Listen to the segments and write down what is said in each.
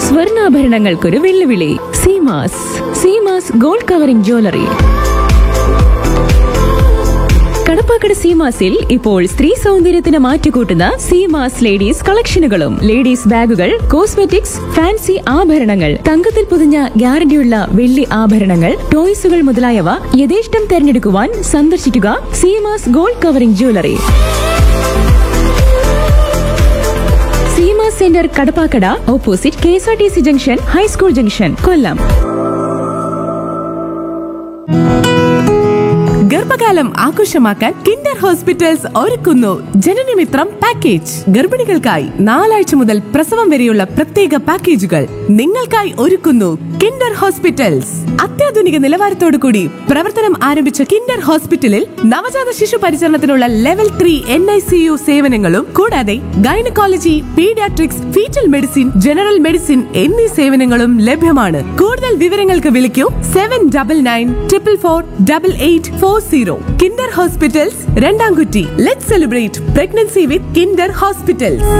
സ്വർണ്ണാഭരണങ്ങൾക്കൊരു വെല്ലുവിളി Seemas Seemas gold covering jewellery Kadappakada സീമാസിൽ ഇപ്പോൾ സ്ത്രീ സൗന്ദര്യത്തിന് മാറ്റുകൂട്ടുന്ന സീമാസ് ലേഡീസ് കളക്ഷനുകളും ലേഡീസ് ബാഗുകൾ കോസ്മെറ്റിക്സ് ഫാൻസി ആഭരണങ്ങൾ തങ്കത്തിൽ പൊതിഞ്ഞ ഗ്യാരണ്ടിയുള്ള വെള്ളി ആഭരണങ്ങൾ ടോയ്സുകൾ മുതലായവ യഥേഷ്ടം തെരഞ്ഞെടുക്കുവാൻ സന്ദർശിക്കുക Seemas gold covering jewellery Seema centre Kadappakada opposite K S R T C junction high school junction Kollam ഗർഭകാലം ആഘോഷമാക്കാൻ കിൻഡർ ഹോസ്പിറ്റൽസ് ഒരുക്കുന്നു ജനനമിത്രം പാക്കേജ് ഗർഭിണികൾക്കായി നാലാഴ്ച മുതൽ പ്രസവം വരെയുള്ള പ്രത്യേക പാക്കേജുകൾ നിങ്ങൾക്കായി ഒരുക്കുന്നു കിൻഡർ ഹോസ്പിറ്റൽസ് അത്യാധുനിക നിലവാരത്തോടു കൂടി പ്രവർത്തനം ആരംഭിച്ച കിൻഡർ ഹോസ്പിറ്റലിൽ നവജാത ശിശു പരിചരണത്തിനുള്ള level three N I C U സേവനങ്ങളും കൂടാതെ gynaecology paediatrics foetal medicine general medicine എന്നീ സേവനങ്ങളും ലഭ്യമാണ് കൂടുതൽ വിവരങ്ങൾക്ക് വിളിക്കൂ seven double nine triple four double eight four zero Kinder hospitals Randamkutty let celebrate pregnancy with Kinder hospitals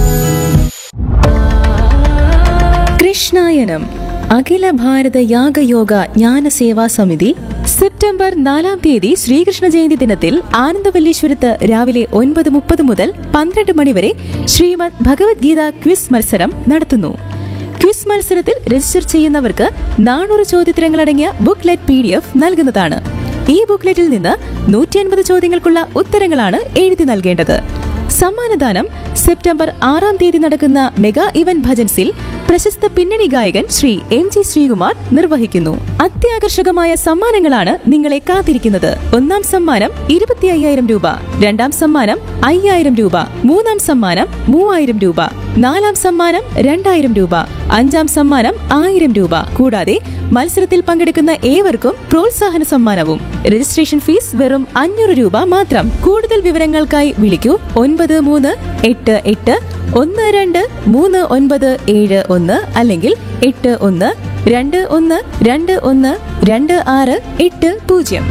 Krishnayanam Akhila Bharatha Yagayoga Jnana Seva സമിതി സെപ്റ്റംബർ നാലാം തീയതി ശ്രീകൃഷ്ണ ജയന്തി ദിനത്തിൽ ആനന്ദവല്ലീശ്വരത്ത് രാവിലെ ഒൻപത് മുപ്പത് മുതൽ പന്ത്രണ്ട് മണിവരെ ശ്രീമദ് ഭഗവത്ഗീത ക്വിസ് മത്സരം നടത്തുന്നു ക്വിസ് മത്സരത്തിൽ രജിസ്റ്റർ ചെയ്യുന്നവർക്ക് നാനൂറ് ചോദ്യത്തരങ്ങളടങ്ങിയ ബുക്ക്ലെറ്റ് പി ഡി എഫ് നൽകുന്നതാണ് ഈ ബുക്ക്ലെറ്റിൽ നിന്ന് നൂറ്റി അൻപത് ചോദ്യങ്ങൾക്കുള്ള ഉത്തരങ്ങളാണ് എഴുതി നൽകേണ്ടത് സമ്മാനദാനം സെപ്റ്റംബർ ആറാം തീയതി നടക്കുന്ന മെഗാ ഇവന്റ് ഭജൻസിൽ പ്രശസ്ത പിന്നണി ഗായകൻ ശ്രീ എം ജി ശ്രീകുമാർ നിർവഹിക്കുന്നു അത്യാകർഷകമായ സമ്മാനങ്ങളാണ് നിങ്ങളെ കാത്തിരിക്കുന്നത് ഒന്നാം സമ്മാനം ഇരുപത്തി അയ്യായിരം രൂപ രണ്ടാം സമ്മാനം അയ്യായിരം രൂപ മൂന്നാം സമ്മാനം മൂവായിരം രൂപ നാലാം സമ്മാനം രണ്ടായിരം രൂപ അഞ്ചാം സമ്മാനം ആയിരം രൂപ കൂടാതെ മത്സരത്തിൽ പങ്കെടുക്കുന്ന ഏവർക്കും പ്രോത്സാഹന സമ്മാനവും രജിസ്ട്രേഷൻ ഫീസ് വെറും അഞ്ഞൂറ് രൂപ മാത്രം കൂടുതൽ വിവരങ്ങൾക്കായി വിളിക്കൂ ഒൻപത് മൂന്ന് എട്ട് എട്ട് ഒന്ന് രണ്ട് മൂന്ന് ഒൻപത് ഏഴ് ഒന്ന് അല്ലെങ്കിൽ എട്ട് ഒന്ന് രണ്ട് ഒന്ന് രണ്ട് ഒന്ന് രണ്ട് ആറ് എട്ട് പൂജ്യം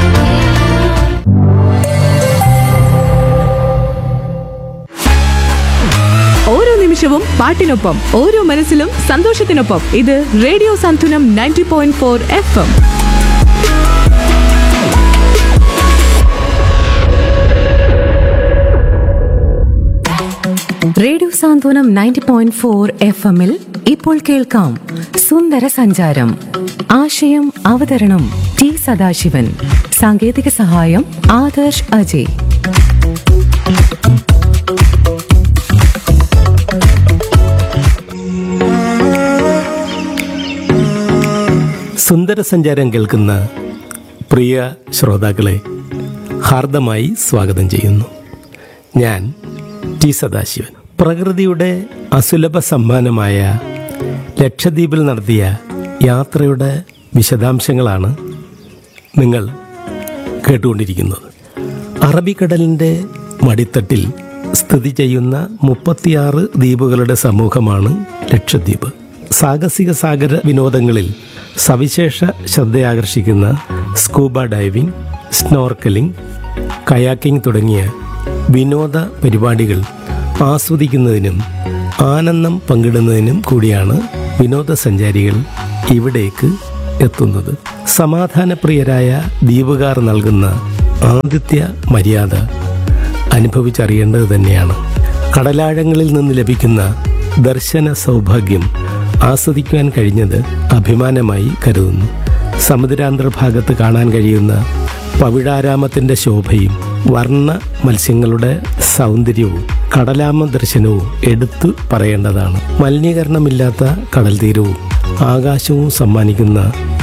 ഓരോ നിമിഷവും പാട്ടിനൊപ്പം ഓരോ മനസ്സിലും സന്തോഷത്തിനൊപ്പം ഇത് റേഡിയോ സന്തുലം ninety point four F M radio Santhwanam ninety point four F എമ്മിൽ ഇപ്പോൾ കേൾക്കാം സുന്ദര സഞ്ചാരം ആശയം അവതരണം ടി സദാശിവൻ സാങ്കേതിക സഹായം ആദർശ് അജയ് സുന്ദര സഞ്ചാരം കേൾക്കുന്ന പ്രിയ ശ്രോതാക്കളെ ഹാർദമായി സ്വാഗതം ചെയ്യുന്നു ഞാൻ ടി സദാശിവൻ പ്രകൃതിയുടെ അസുലഭ സമ്മാനമായ ലക്ഷദ്വീപിൽ നടത്തിയ യാത്രയുടെ വിശദാംശങ്ങളാണ് നിങ്ങൾ കേട്ടുകൊണ്ടിരിക്കുന്നത് അറബിക്കടലിൻ്റെ മടിത്തട്ടിൽ സ്ഥിതി ചെയ്യുന്ന മുപ്പത്തിയാറ് ദ്വീപുകളുടെ സമൂഹമാണ് ലക്ഷദ്വീപ് സാഹസിക സാഗര വിനോദങ്ങളിൽ സവിശേഷ ശ്രദ്ധയാകർഷിക്കുന്ന സ്കൂബ ഡൈവിംഗ് സ്നോർക്കലിംഗ് കയാക്കിംഗ് തുടങ്ങിയ വിനോദ പരിപാടികൾ ആസ്വദിക്കുന്നതിനും ആനന്ദം പങ്കിടുന്നതിനും കൂടിയാണ് വിനോദസഞ്ചാരികൾ ഇവിടേക്ക് എത്തുന്നത് സമാധാനപ്രിയരായ ദ്വീപുകാർ നൽകുന്ന ആതിഥ്യ മര്യാദ അനുഭവിച്ചറിയേണ്ടത് തന്നെയാണ് കടലാഴങ്ങളിൽ നിന്ന് ലഭിക്കുന്ന ദർശന സൗഭാഗ്യം ആസ്വദിക്കുവാൻ കഴിഞ്ഞത് അഭിമാനമായി കരുതുന്നു സമുദ്രാന്തർഭാഗത്ത് കാണാൻ കഴിയുന്ന പവിഴാരാമത്തിൻ്റെ ശോഭയും വർണ്ണ മത്സ്യങ്ങളുടെ സൗന്ദര്യവും കടലാമ ദർശനവും എടുത്തു പറയേണ്ടതാണ് മലിനീകരണമില്ലാത്ത കടൽ തീരവും ആകാശവും സമ്മാനിക്കുന്ന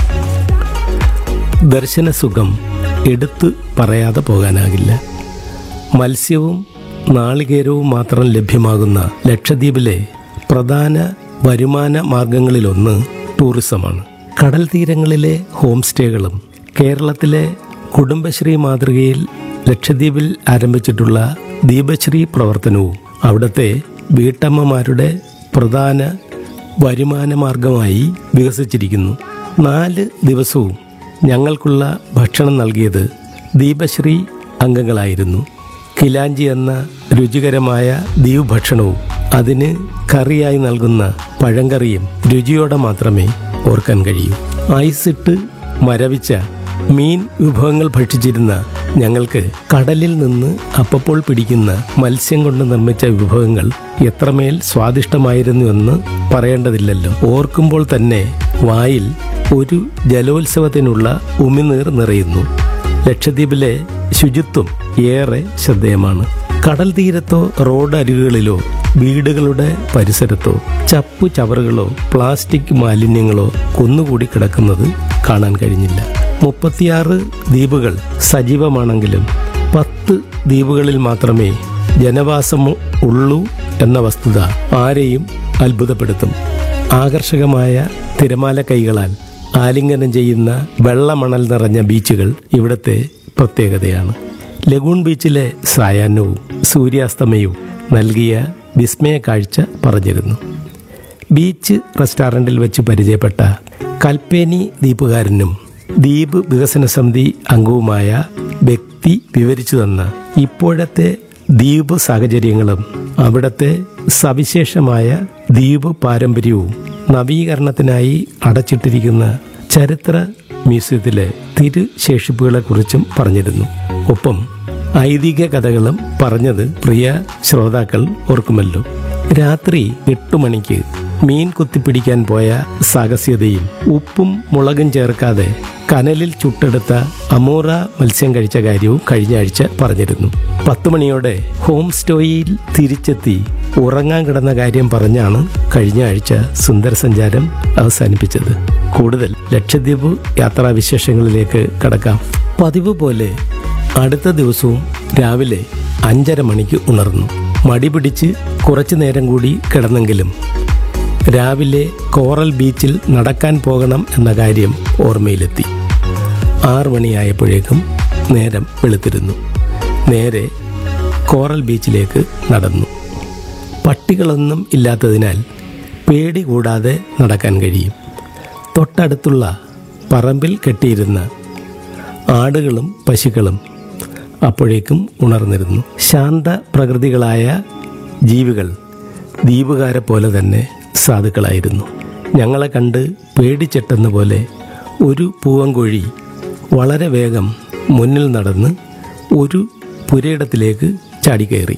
ദർശന സുഖം എടുത്തു പറയാതെ പോകാനാകില്ല മത്സ്യവും നാളികേരവും മാത്രം ലഭ്യമാകുന്ന ലക്ഷദ്വീപിലെ പ്രധാന വരുമാന മാർഗങ്ങളിലൊന്ന് ടൂറിസമാണ് കടൽ തീരങ്ങളിലെ ഹോം സ്റ്റേകളും കേരളത്തിലെ കുടുംബശ്രീ മാതൃകയിൽ ലക്ഷദ്വീപിൽ ആരംഭിച്ചിട്ടുള്ള ദീപശ്രീ പ്രവർത്തനവും അവിടുത്തെ വീട്ടമ്മമാരുടെ പ്രധാന വരുമാന മാർഗമായി വികസിച്ചിരിക്കുന്നു നാല് ദിവസവും ഞങ്ങൾക്കുള്ള ഭക്ഷണം നൽകിയത് ദീപശ്രീ അംഗങ്ങളായിരുന്നു കിലാഞ്ചി എന്ന രുചികരമായ ദ്വീപ് ഭക്ഷണവും അതിന് കറിയായി നൽകുന്ന പഴങ്കറിയും രുചിയോടെ മാത്രമേ ഓർക്കാൻ കഴിയൂ ഐസിട്ട് മരവിച്ച മീൻ വിഭവങ്ങൾ ഭക്ഷിച്ചിരുന്ന ഞങ്ങൾക്ക് കടലിൽ നിന്ന് അപ്പപ്പോൾ പിടിക്കുന്ന മത്സ്യം കൊണ്ട് നിർമ്മിച്ച വിഭവങ്ങൾ എത്രമേൽ സ്വാദിഷ്ടമായിരുന്നു എന്ന് പറയേണ്ടതില്ലല്ലോ ഓർക്കുമ്പോൾ തന്നെ വായിൽ ഒരു ജലോത്സവത്തിനുള്ള ഉമിനീർ നിറയുന്നു ലക്ഷദ്വീപിലെ ശുചിത്വം ഏറെ ശ്രദ്ധേയമാണ് കടൽ തീരത്തോ റോഡ് അരികുകളിലോ വീടുകളുടെ പരിസരത്തോ ചപ്പു ചവറുകളോ പ്ലാസ്റ്റിക് മാലിന്യങ്ങളോ കുന്നുകൂടി കിടക്കുന്നത് കാണാൻ കഴിഞ്ഞില്ല മുപ്പത്തിയാറ് ദ്വീപുകൾ സജീവമാണെങ്കിലും പത്ത് ദ്വീപുകളിൽ മാത്രമേ ജനവാസം ഉള്ളൂ എന്ന വസ്തുത ആരെയും അത്ഭുതപ്പെടുത്തും ആകർഷകമായ തിരമാല കൈകളാൽ ആലിംഗനം ചെയ്യുന്ന വെള്ളമണൽ നിറഞ്ഞ ബീച്ചുകൾ ഇവിടുത്തെ പ്രത്യേകതയാണ് ലഗൂൺ ബീച്ചിലെ സായാഹ്നവും സൂര്യാസ്തമയവും നൽകിയ വിസ്മയ കാഴ്ച പറഞ്ഞിരുന്നു ബീച്ച് റെസ്റ്റോറൻറ്റിൽ വെച്ച് പരിചയപ്പെട്ട കൽപ്പേനി ദ്വീപുകാരനും ദ്വീപ് വികസന സമിതി അംഗവുമായ വ്യക്തി വിവരിച്ചു തന്ന ഇപ്പോഴത്തെ ദ്വീപ് സാഹചര്യങ്ങളും അവിടത്തെ സവിശേഷമായ ദ്വീപ് പാരമ്പര്യവും നവീകരണത്തിനായി അടച്ചിട്ടിരിക്കുന്ന ചരിത്ര മ്യൂസിയത്തിലെ തിരുശേഷിപ്പുകളെക്കുറിച്ചും പറഞ്ഞിരുന്നു ഒപ്പം ഐതിഹ്യ കഥകളും പറഞ്ഞത് പ്രിയ ശ്രോതാക്കൾ ഓർക്കുമല്ലോ രാത്രി എട്ടു മണിക്ക് മീൻ കുത്തിപ്പിടിക്കാൻ പോയ സാഹസ്യതയും ഉപ്പും മുളകും ചേർക്കാതെ കനലിൽ ചുട്ടെടുത്ത അമൂറ മത്സ്യം കഴിച്ച കാര്യവും കഴിഞ്ഞ ആഴ്ച പറഞ്ഞിരുന്നു പത്തു മണിയോടെ ഹോം സ്റ്റോയിൽ തിരിച്ചെത്തി ഉറങ്ങാൻ കിടന്ന കാര്യം പറഞ്ഞാണ് കഴിഞ്ഞ ആഴ്ച സുന്ദര സഞ്ചാരം അവസാനിപ്പിച്ചത് കൂടുതൽ ലക്ഷദ്വീപ് യാത്രാവിശേഷങ്ങളിലേക്ക് കടക്കാം പതിവ് പോലെ അടുത്ത ദിവസവും രാവിലെ അഞ്ചര മണിക്ക് ഉണർന്നു മടി പിടിച്ച് കുറച്ചു നേരം കൂടി കിടന്നെങ്കിലും രാവിലെ കോറൽ ബീച്ചിൽ നടക്കാൻ പോകണം എന്ന കാര്യം ഓർമ്മയിലെത്തി ആറു മണിയായപ്പോഴേക്കും നേരം വെളുത്തിരുന്നു നേരെ കോറൽ ബീച്ചിലേക്ക് നടന്നു പട്ടികളൊന്നും ഇല്ലാത്തതിനാൽ പേടി കൂടാതെ നടക്കാൻ കഴിയും തൊട്ടടുത്തുള്ള പറമ്പിൽ കെട്ടിയിരുന്ന ആടുകളും പശുക്കളും അപ്പോഴേക്കും ഉണർന്നിരുന്നു ശാന്ത പ്രകൃതികളായ ജീവികൾ ദ്വീപുകാരെ പോലെ തന്നെ സാധുക്കളായിരുന്നു ഞങ്ങളെ കണ്ട് പേടിച്ചെട്ടെന്ന പോലെ ഒരു പൂവൻകോഴി വളരെ വേഗം മുന്നിൽ നടന്ന് ഒരു പുരയിടത്തിലേക്ക് ചാടിക്കയറി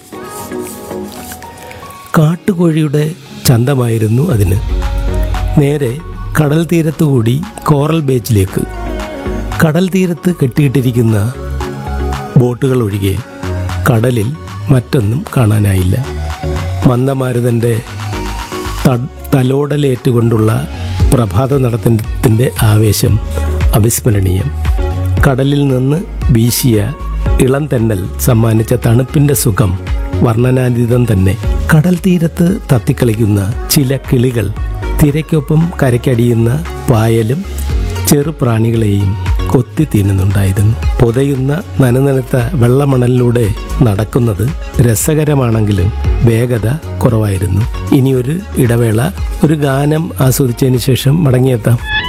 കാട്ടുകോഴിയുടെ ചന്തമായിരുന്നു അതിന് നേരെ കടൽ തീരത്തുകൂടി കോറൽ ബീച്ചിലേക്ക് കടൽ തീരത്ത് കെട്ടിയിട്ടിരിക്കുന്ന ബോട്ടുകൾ ഒഴികെ കടലിൽ മറ്റൊന്നും കാണാനായില്ല മന്ദമാരുതൻ്റെ ത- തലോടലേറ്റുകൊണ്ടുള്ള പ്രഭാത നടത്തത്തിൻ്റെ ആവേശം അവിസ്മരണീയം കടലിൽ നിന്ന് വീശിയ ഇളം തെന്നൽ സമ്മാനിച്ച തണുപ്പിൻ്റെ സുഖം വർണ്ണനാതീതം തന്നെ കടൽ തീരത്ത് തത്തിക്കളിക്കുന്ന ചില കിളികൾ തിരയ്ക്കൊപ്പം കരയ്ക്കടിയുന്ന പായലും ചെറുപ്രാണികളെയും കൊത്തി തിന്നുന്നുണ്ടായിരുന്നു പൊതയുന്ന നനനനത്ത വെള്ളമണലിലൂടെ നടക്കുന്നത് രസകരമാണെങ്കിലും വേഗത കുറവായിരുന്നു ഇനി ഒരു ഇടവേള ഒരു ഗാനം ആസ്വദിച്ചതിന് ശേഷം മടങ്ങിയെത്താം